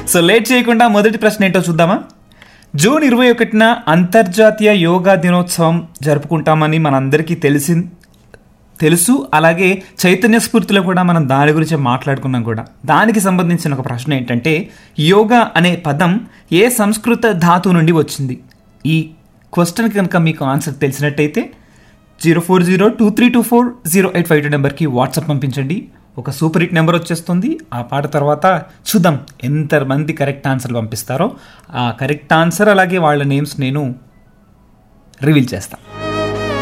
so late చేయకుండా మొదటి ప్రశ్న ఏంటో చూద్దామా జూన్ ఇరవై ఒకటిన అంతర్జాతీయ యోగా దినోత్సవం జరుపుకుంటామని మనందరికీ తెలిసి తెలుసు అలాగే చైతన్య స్ఫూర్తిలో కూడా మనం దాని గురించి మాట్లాడుకున్నాం కూడా దానికి సంబంధించిన ఒక ప్రశ్న ఏంటంటే యోగా అనే పదం ఏ సంస్కృత ధాతు నుండి వచ్చింది ఈ క్వశ్చన్ కనుక మీకు ఆన్సర్ తెలిసినట్టయితే zero four zero two three two four zero eight five two నెంబర్కి వాట్సాప్ పంపించండి ఒక సూపర్ హిట్ నెంబర్ వచ్చేస్తుంది ఆ పాట తర్వాత చూద్దాం ఎంతమంది కరెక్ట్ ఆన్సర్ పంపిస్తారో ఆ కరెక్ట్ ఆన్సర్ అలాగే వాళ్ళ నేమ్స్ నేను రివీల్ చేస్తాను